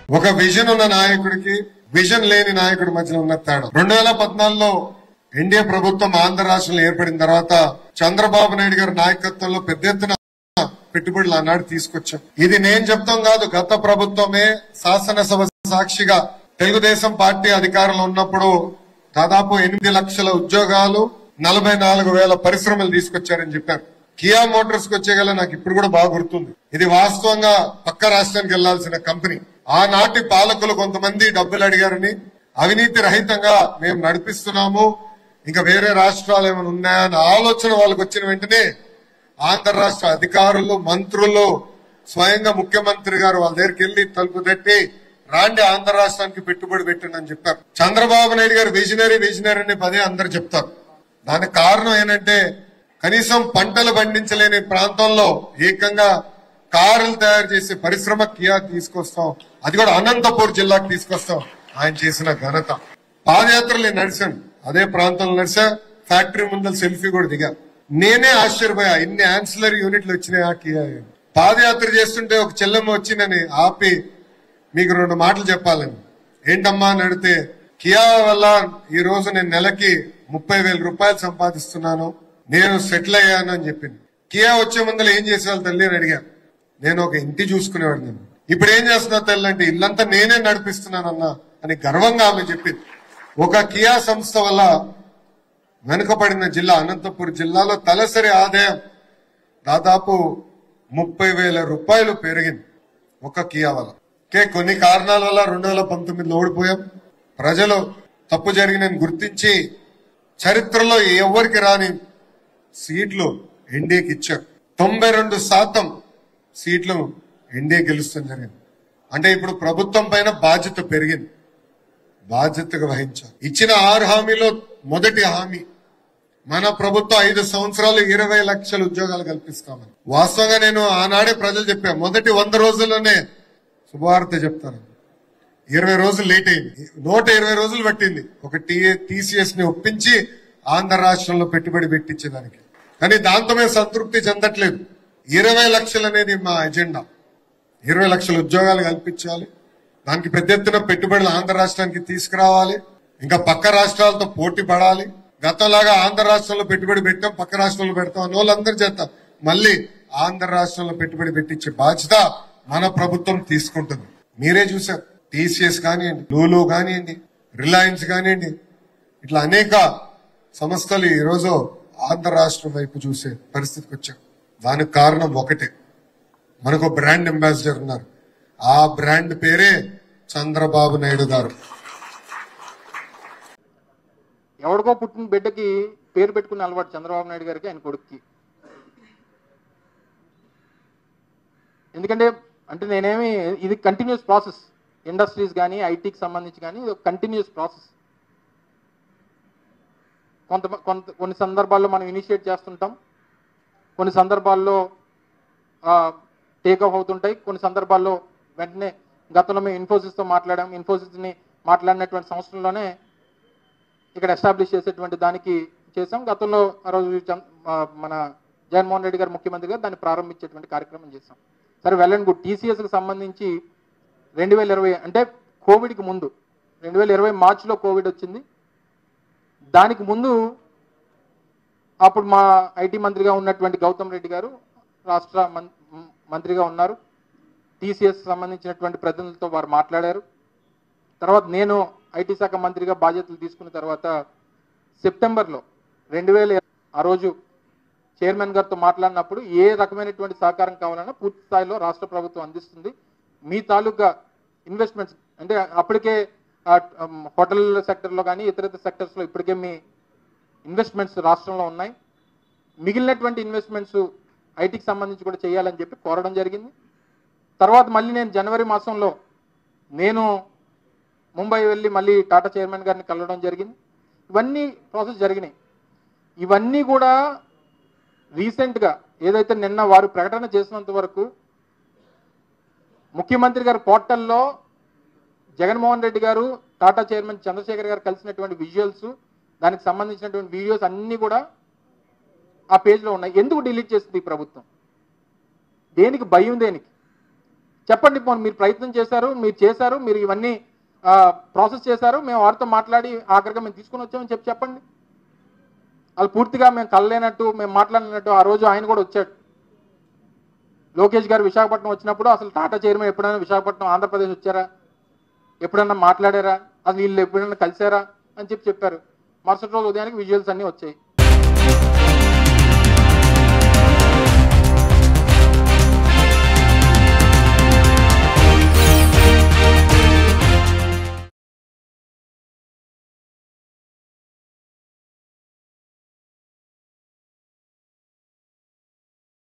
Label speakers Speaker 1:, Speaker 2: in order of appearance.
Speaker 1: ఒక విజన్ ఉన్న నాయకుడికి విజన్ లేని నాయకుడి మధ్యలో ఉన్న తేడా రెండు వేల పద్నాలుగులో ఎన్డీఏ ప్రభుత్వం ఆంధ్ర రాష్ట్రంలో ఏర్పడిన తర్వాత చంద్రబాబు నాయుడు గారి నాయకత్వంలో పెద్ద ఎత్తున పెట్టుబడులు ఆనాడు తీసుకొచ్చాం ఇది నేను చెప్తాం కాదు గత ప్రభుత్వమే శాసనసభ సాక్షిగా తెలుగుదేశం పార్టీ అధికారంలో ఉన్నప్పుడు దాదాపు ఎనిమిది లక్షల ఉద్యోగాలు నలభై నాలుగు వేల పరిశ్రమలు తీసుకొచ్చారని చెప్పారు కియా మోటార్స్ కి వచ్చేగల నాకు ఇప్పుడు కూడా బాగా గుర్తుంది ఇది వాస్తవంగా పక్క రాష్ట్రానికి వెళ్లాల్సిన కంపెనీ ఆనాటి పాలకులు కొంతమంది డబ్బులు అడిగారని అవినీతి రహితంగా మేము నడిపిస్తున్నాము ఇంకా వేరే రాష్ట్రాలు ఏమైనా ఉన్నాయన్న ఆలోచన వాళ్ళకి వచ్చిన వెంటనే ఆంధ్ర రాష్ట్ర అధికారులు మంత్రులు స్వయంగా ముఖ్యమంత్రి గారు వాళ్ళ దగ్గరికి వెళ్లి తలుపు తట్టి రాండి ఆంధ్ర రాష్ట్రానికి పెట్టుబడి పెట్టండి అని చెప్పారు చంద్రబాబు నాయుడు గారు విజనరీ విజనరీ అని పదే అందరు చెప్తారు దానికి కారణం ఏంటంటే కనీసం పంటలు పండించలేని ప్రాంతంలో ఏకంగా కారులు తయారు చేసే పరిశ్రమ కియా తీసుకొస్తాం అది కూడా అనంతపూర్ జిల్లాకు తీసుకొస్తాం ఆయన చేసిన ఘనత పాదయాత్రలు నేను నడిచాను అదే ప్రాంతంలో నడిచా ఫ్యాక్టరీ ముందర సెల్ఫీ కూడా దిగా నేనే ఆశ్చర్యపోయా ఇన్ని ఆన్సిలరీ యూనిట్లు వచ్చినాయి ఆ కియా పాదయాత్ర చేస్తుంటే ఒక చెల్లెమ్మ వచ్చి నన్ను ఆపి మీకు రెండు మాటలు చెప్పాలని ఏంటమ్మా అని అడిగితే కియా వల్ల ఈ రోజు నేను నెలకి ముప్పై వేల రూపాయలు సంపాదిస్తున్నాను నేను సెటిల్ అయ్యాను అని చెప్పింది కియా వచ్చే ముందర ఏం చేసేవాళ్ళు తల్లి అని అడిగాను నేను ఒక ఇంటి చూసుకునేవాడు నేను ఇప్పుడు ఏం చేస్తున్నా తల్లి అంటే ఇల్లంతా నేనే నడిపిస్తున్నానన్నా అని గర్వంగా ఆమె చెప్పింది ఒక కియా సంస్థ వల్ల వెనుకబడిన జిల్లా అనంతపురం జిల్లాలో తలసరి ఆదాయం దాదాపు ముప్పై వేల రూపాయలు పెరిగింది ఒక కియా వల్ల ఓకే కొన్ని కారణాల వల్ల రెండు వేల పంతొమ్మిదిలో ఓడిపోయాం ప్రజలు తప్పు జరిగినని గుర్తించి చరిత్రలో ఎవరికి రాని సీట్లు ఎన్డీఏకి ఇచ్చారు తొంభై రెండు శాతం సీట్లు ఎన్డీఏ గెలుస్తాం జరిగింది అంటే ఇప్పుడు ప్రభుత్వం పైన బాధ్యత పెరిగింది బాధ్యతగా వహించాలి ఇచ్చిన ఆరు హామీలో మొదటి హామీ మన ప్రభుత్వం ఐదు సంవత్సరాలు ఇరవై లక్షల ఉద్యోగాలు కల్పిస్తామని వాస్తవంగా నేను ఆనాడే ప్రజలు చెప్పా మొదటి వంద రోజుల్లోనే శుభవార్త చెప్తాను ఇరవై రోజులు లేట్ అయింది నూట ఇరవై రోజులు పట్టింది ఒక టీసీఎస్ ని ఒప్పించి ఆంధ్ర రాష్ట్రంలో పెట్టుబడి పెట్టించేదానికి కానీ దాంతో మేము సంతృప్తి చెందట్లేదు ఇరవై లక్షలు అనేది మా ఎజెండా ఇరవై లక్షల ఉద్యోగాలు కల్పించాలి దానికి పెద్ద ఎత్తున పెట్టుబడులు ఆంధ్ర రాష్ట్రానికి తీసుకురావాలి ఇంకా పక్క రాష్ట్రాలతో పోటీ పడాలి గతంలాగా ఆంధ్ర రాష్ట్రంలో పెట్టుబడి పెట్టాం పక్క రాష్ట్రంలో పెడతాం అని వాళ్ళందరూ చేస్తాం మళ్ళీ ఆంధ్ర రాష్ట్రంలో పెట్టుబడి పెట్టించే బాధ్యత మన ప్రభుత్వం తీసుకుంటుంది మీరే చూసారు టీసీఎస్ కానివ్వండి లూలు కానివ్వండి రిలయన్స్ కానివ్వండి ఇట్లా అనేక సంస్థలు ఈ రోజు ఆంధ్ర రాష్ట్రం వైపు చూసే పరిస్థితికి వచ్చాం దానికి కారణం ఒకటే మనకు బ్రాండ్ అంబాసిడర్ ఉన్నారు ఆ బ్రాండ్ పేరే చంద్రబాబు నాయుడు గారు
Speaker 2: ఎవడికో పుట్టిన బిడ్డకి పేరు పెట్టుకునే అలవాటు చంద్రబాబు నాయుడు గారికి ఆయన కొడుక్కి ఎందుకంటే అంటే నేనేమి ఇది కంటిన్యూస్ ప్రాసెస్ ఇండస్ట్రీస్ కానీ ఐటీకి సంబంధించి కానీ ఇది కంటిన్యూస్ ప్రాసెస్ కొంత కొంత కొన్ని సందర్భాల్లో మనం ఇనిషియేట్ చేస్తుంటాం కొన్ని సందర్భాల్లో టేక్ ఆఫ్ అవుతుంటాయి కొన్ని సందర్భాల్లో వెంటనే గతంలో మేము ఇన్ఫోసిస్తో మాట్లాడాం ఇన్ఫోసిస్ని మాట్లాడినటువంటి సంవత్సరంలోనే ఇక్కడ ఎస్టాబ్లిష్ చేసేటువంటి దానికి చేసాం గతంలో ఆ రోజు చం- ఆ, మన జగన్మోహన్ రెడ్డి గారు ముఖ్యమంత్రి గారు దాన్ని ప్రారంభించేటువంటి కార్యక్రమం చేసాం సరే వెల్ అండ్ గుడ్ టీసీఎస్కి సంబంధించి రెండు వేల ఇరవై అంటే కోవిడ్కి ముందు రెండు వేల ఇరవై మార్చిలో కోవిడ్ వచ్చింది దానికి ముందు అప్పుడు మా ఐటీ మంత్రిగా ఉన్నటువంటి గౌతమ్ రెడ్డి గారు రాష్ట్ర మం- మంత్రిగా ఉన్నారు టీసీఎస్ సంబంధించినటువంటి ప్రతినిధులతో వారు మాట్లాడారు తర్వాత నేను ఐటీ శాఖ మంత్రిగా బాధ్యతలు తీసుకున్న తర్వాత సెప్టెంబర్లో రెండు వేల ఆ రోజు చైర్మన్ గారితో మాట్లాడినప్పుడు ఏ రకమైనటువంటి సహకారం కావాలన్నా పూర్తి స్థాయిలో రాష్ట్ర ప్రభుత్వం అందిస్తుంది మీ తాలూకా ఇన్వెస్ట్మెంట్స్ అంటే అప్పటికే ఆ, ఉమ్, హోటల్ సెక్టర్లో కానీ ఇతర ఇతర సెక్టర్స్లో ఇప్పటికే మీ ఇన్వెస్ట్మెంట్స్ రాష్ట్రంలో ఉన్నాయి మిగిలినటువంటి ఇన్వెస్ట్మెంట్స్ ఐటీకి సంబంధించి కూడా చేయాలని చెప్పి కోరడం జరిగింది తర్వాత మళ్ళీ నేను జనవరి మాసంలో నేను ముంబై వెళ్ళి మళ్ళీ టాటా చైర్మన్ గారిని కలవడం జరిగింది ఇవన్నీ ప్రాసెస్ జరిగినాయి ఇవన్నీ కూడా రీసెంట్గా ఏదైతే నిన్న వారు ప్రకటన చేసినంత వరకు ముఖ్యమంత్రి గారి పోర్టల్లో జగన్మోహన్ రెడ్డి గారు టాటా చైర్మన్ చంద్రశేఖర్ గారు కలిసినటువంటి విజువల్స్ దానికి సంబంధించినటువంటి వీడియోస్ అన్నీ కూడా ఆ పేజ్లో ఉన్నాయి ఎందుకు డిలీట్ చేసింది ఈ ప్రభుత్వం దేనికి భయం దేనికి చెప్పండి పోనీ మీరు ప్రయత్నం చేశారు మీరు చేశారు మీరు ఇవన్నీ ప్రాసెస్ చేశారు మేము వారితో మాట్లాడి ఆఖరిగా మేము తీసుకుని వచ్చామని చెప్పి చెప్పండి వాళ్ళు పూర్తిగా మేము కలలేనట్టు మేము మాట్లాడినట్టు ఆ రోజు ఆయన కూడా వచ్చాడు లోకేష్ గారు విశాఖపట్నం వచ్చినప్పుడు అసలు టాటా చైర్మన్ ఎప్పుడైనా విశాఖపట్నం ఆంధ్రప్రదేశ్ వచ్చారా ఎప్పుడైనా మాట్లాడారా అసలు వీళ్ళు ఎప్పుడైనా కలిసారా అని చెప్పి చెప్పారు మరుసటి రోజు ఉదయానికి విజువల్స్ అన్నీ వచ్చాయి